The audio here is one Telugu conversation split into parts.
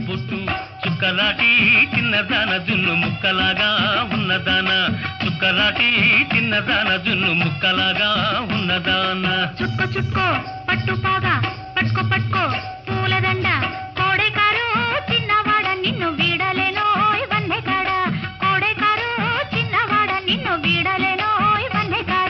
పుట్టు చుక్కలాటి చిన్నదాన జున్ను ముక్కలాగా ఉన్నదాన చుక్కలాటి చిన్నదాన జున్ను ముక్కలాగా ఉన్నదాన చుక్కో చుక్కో పట్టు పాగా పట్టుకో పట్టుకో పూలదండ కోడెకారు చిన్నవాడ నిన్ను వీడలేనో ఇవన్నీ కాడ కోడెకారు చిన్నవాడ నిన్ను వీడలేనో ఇవన్నీ కాడ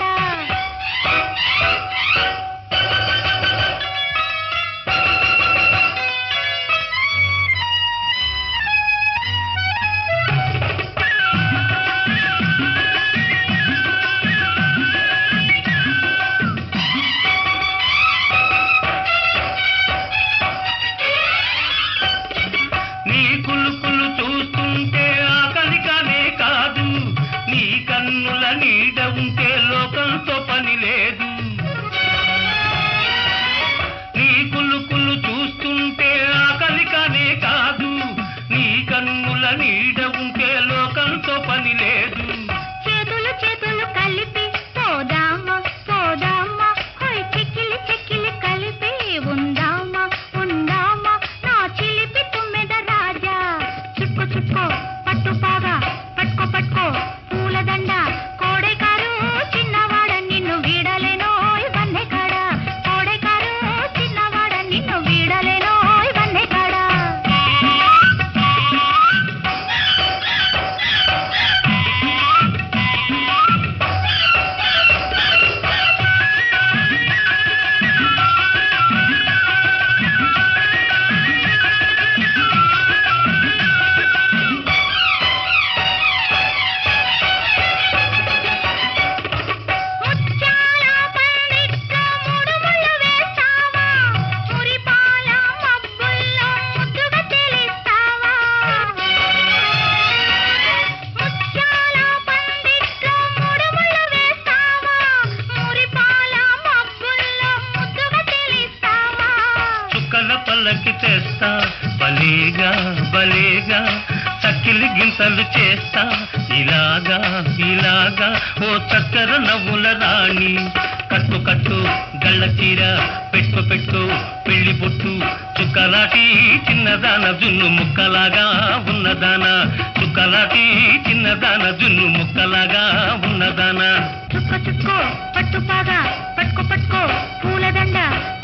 నీ కులుకులు చూస్తుంటే ఆకలిగానే కాదు నీ కన్నుల నీడ ఉంటే లోకంతో పని లేదు నీ కులుకులు చూస్తుంటే ఆకలిగానే కాదు నీ కన్నుల నీడ ఉంటే లోకంతో పని లేదు చేతులు చేతులు కలిపి పోదామా పోదామా హోయ్ చెక్కిలి చెక్కిలి కలిపి ఉందామా ఉందామా నా చిలిపి తుమ్మెద రాజా చుక్కో చుక్కో పట్టు పాగా పట్టుకో పట్టుకో పూలదండ కోడెకారు చిన్నవాడ నిన్ను వీడలేనో ఇవన్నీ కాడ కోడెకారు చిన్నవాడ నిన్ను వీడలేనో ఇవన్నీ కాడ ముత్యాల పండిట్ల ముడుములు వేస్తావా మురిపాల మబ్బుల్లో ముద్దుగా తెలుస్తావా ముత్యాల పండిట్ల ముడుములు వేస్తావా మురిపాల మబ్బుల్లో ముద్దుగా తెలుస్తావా చుక్కల పల్లకి తెస్తా బలేగా బలేగా చక్కిలి గింతలు చేస్తా ఇలాగా ఇలాగా ఓ చక్కర నవ్వుల రాణి కట్టు కట్టు గళ్ళ చీర పెట్టు పెట్టు పెళ్లి బొట్టు చుక్కలాటి చిన్నదాన జున్ను ముక్కలాగా ఉన్నదాన చుక్కలాటి చిన్నదాన జున్ను ముక్కలాగా ఉన్నదాన చుక్క చుక్కో పట్టు పాగా పట్టుకో పట్టుకో పూలదండ